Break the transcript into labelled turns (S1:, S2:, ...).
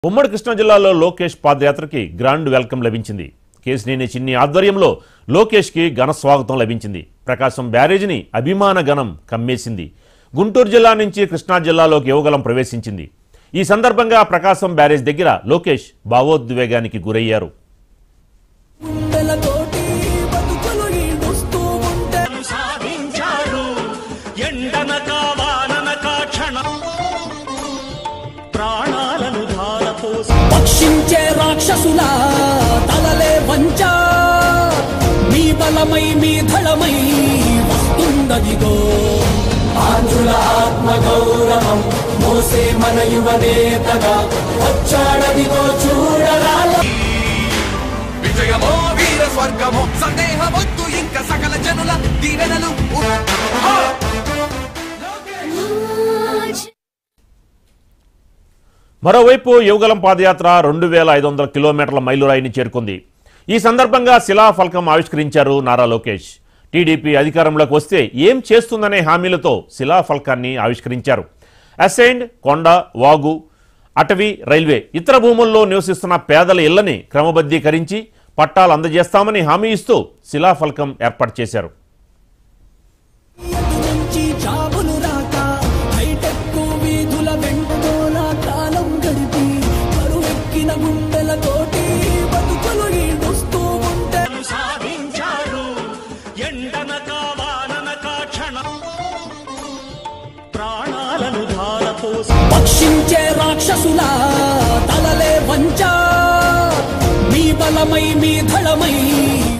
S1: ఉమ్మడి కృష్ణా జిల్లాలో Lokesh పాదయాత్రకి grand welcome లభించింది కేసినేని చిన్ని ఆధ్వర్యంలో లోకేష్కి ఘన స్వాగతం లభించింది ప్రకాశం బ్యారేజీని అభిమాన గణం కమ్మేసింది గుంటూరు జిల్లా నుంచి కృష్ణా జిల్లాలోకి యువగలం ప్రవేశించింది ఈ సందర్భంగా ప్రకాశం బ్యారేజ్ దగ్గర లోకేష్ భావోద్వేగానికి గురయ్యారు
S2: గుండెలతోటి బతుకులు ఈడుస్తూ ఉంటే
S3: సాధించాడు ఎండనక వాననక క్షణం ప్రాణాలను ధారపోసి
S2: పక్షించే రాక్షసుల తలలే వంచ మీ బలమై మీ ధళమై వస్తుందదిగో ఆంధ్రుల ఆత్మ గౌరవం మోసే మన యువనేతగా వచ్చాడదిగో చూడరాల
S4: విజయమో వీర స్వర్గమో సందేహమొద్దు ఇంకా సకల జనుల దీవెనలు హా!
S1: మరోవైపు యువగలం పాదయాత్ర రెండు వేల ఐదు వందల కిలోమీటర్ల మైలురాయిని చేరుకుంది ఈ సందర్భంగా శిలాఫలకం ఆవిష్కరించారు నారా లోకేష్ టీడీపీ అధికారంలోకి వస్తే ఏం చేస్తుందనే హామీలతో శిలాఫలకాన్ని ఆవిష్కరించారు అసైన్డ్ కొండ వాగు అటవీ రైల్వే ఇతర భూముల్లో నివసిస్తున్న పేదల ఇళ్లని క్రమబద్ధీకరించి పట్టాలు అందజేస్తామని హామీ ఇస్తూ శిలాఫలకం ఏర్పాటు చేశారు
S2: ఎటు నుంచి జాబులు రాక హైటెక్ వీధుల వెంటోల కాలం గడిపి కరువెక్కిన గుండెలతోటి బతుకులు ఈడుస్తూ ఉంటే
S3: సాధించాడు ఎండనక వాననక క్షణం ప్రాణాలను ధారపోసి
S2: పక్షించే రాక్షసుల తలలే వంచ మీ బలమై మీ ధళమై